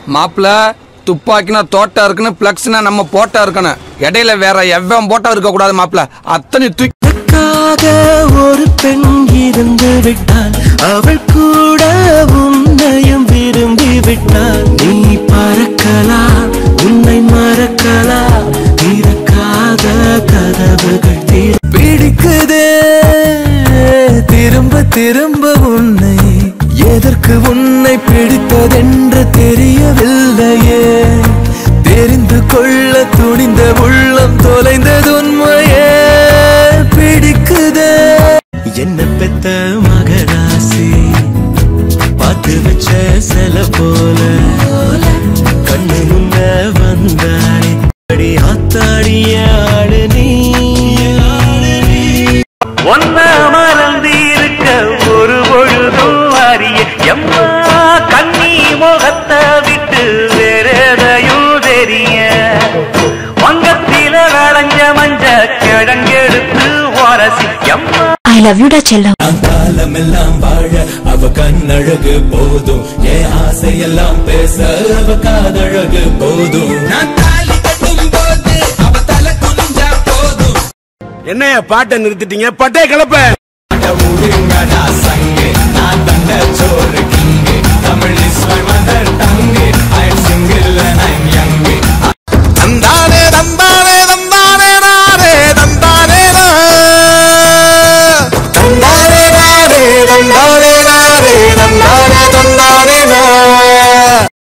மாப்பிள துப்பாக்கினா தோட்டம் இருக்குன்னு பிளக்ஸ்னா நம்ம போட்டா இருக்கணும் இடையில வேற எவ்வளவு போட்டா இருக்க கூடாது மாப்பிள அத்தனை தூக்கி உனக்காக ஒரு பெண் இருந்து விட்டாள் அவள் கூட உன்னையும் விரும்பி விட்டாள் நீ பறக்கலாம் உன்னை மறக்கலாம் திறக்காத கதவுகள் திற பிடிக்குதே திரும்ப திரும்ப உன்னை எதற்கு உன்னை பிடித்ததென்று தெரியவில்லையே தெரிந்து கொள்ள துணிந்த உள்ளம் தொலைந்தது உண்மையே பிடிக்குதே என்ன பெத்த மகராசி பார்த்து வச்ச சில போல கண்ணு முன்ன வந்தாடி அடி ஆத்தாடிய ஆளு நீ ஆளு நீ ஒன்ன மறந்து இருக்க ஒரு பொழுதும் அறிய எம்மா கண்ணி முகத்தை விட்டு வேறெதையும் தெரிய வங்கத்தில விளைஞ்ச மஞ்ச கிழங்கெடுத்து உரசி எம்மா ஐ லவ் யூடா செல்லம் காலமெல்லாம் வாழ அவ கண்ணழகு போதும் என் ஆசையெல்லாம் பேச அவ காதழகு போதும் நான் தாலி கட்டும் போது அவ தலை குனிஞ்சா போதும் என்னைய பாட்டை நிறுத்திட்டீங்க பட்டே கிளப்ப